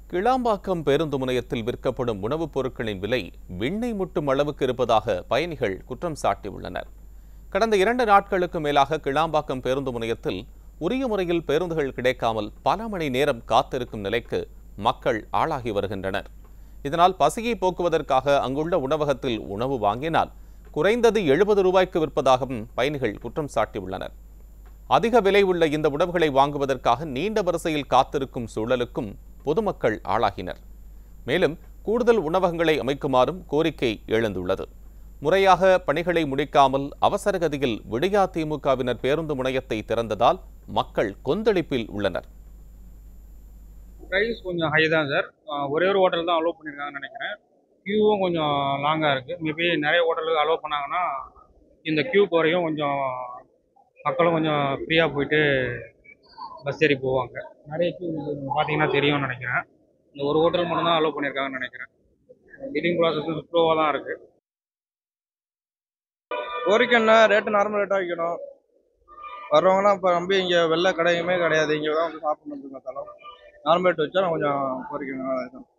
கிளாம்பாக்கம் பேருந்து முனையத்தில் விற்கப்படும் உணவுப் பொருட்களின் விலை விண்ணை முட்டும் அளவுக்கு இருப்பதாக பயணிகள் குற்றம் சாட்டியுள்ளனர் கடந்த இரண்டு நாட்களுக்கு மேலாக கிளாம்பாக்கம் பேருந்து முனையத்தில் உரிய முறையில் பேருந்துகள் கிடைக்காமல் பல மணி நேரம் காத்திருக்கும் நிலைக்கு மக்கள் ஆளாகி வருகின்றனர் இதனால் பசியை போக்குவதற்காக அங்குள்ள உணவகத்தில் உணவு வாங்கினால் குறைந்தது எழுபது ரூபாய்க்கு விற்பதாகவும் பயணிகள் குற்றம் சாட்டியுள்ளனர் அதிக விலை உள்ள இந்த உணவுகளை வாங்குவதற்காக நீண்ட வரிசையில் காத்திருக்கும் சூழலுக்கும் பொதுமக்கள் ஆளாகினர் மேலும் கூடுதல் உணவகங்களை அமைக்குமாறும் கோரிக்கை எழுந்துள்ளது முறையாக பணிகளை முடிக்காமல் அவசரகதியில் விடியா திமுகவினர் பேருந்து முனையத்தை திறந்ததால் மக்கள் கொந்தளிப்பில் உள்ளனர் ப்ரைஸ் கொஞ்சம் ஹை தான் சார் ஒரே ஒரு ஹோட்டல் தான் அலோவ் பண்ணியிருக்காங்கன்னு நினைக்கிறேன் க்யூவும் கொஞ்சம் லாங்காக இருக்குது மேபி நிறைய ஹோட்டலுக்கு அலோவ் பண்ணாங்கன்னா இந்த க்யூ குறையும் கொஞ்சம் மக்களும் கொஞ்சம் ஃப்ரீயாக போயிட்டு பஸ் ஏறி போவாங்க நிறைய க்யூ பார்த்தீங்கன்னா தெரியும்னு நினைக்கிறேன் இந்த ஒரு ஹோட்டல் மட்டும் தான் அலோவ் பண்ணியிருக்காங்கன்னு நினைக்கிறேன் பில்லிங் ப்ராசஸ் ஸ்லோவாக தான் இருக்குது கோரிக்கைன்னா ரேட்டு நார்மல் ரேட்டாக வைக்கணும் வர்றவங்கலாம் இப்போ நம்பி இங்கே வெளில கடையுமே கிடையாது இங்கே தான் வந்து சாப்பிடணும் பார்த்தாலும் நார்மல் ரேட் வச்சா கொஞ்சம் கோரிக்கை நல்லா இருக்கும்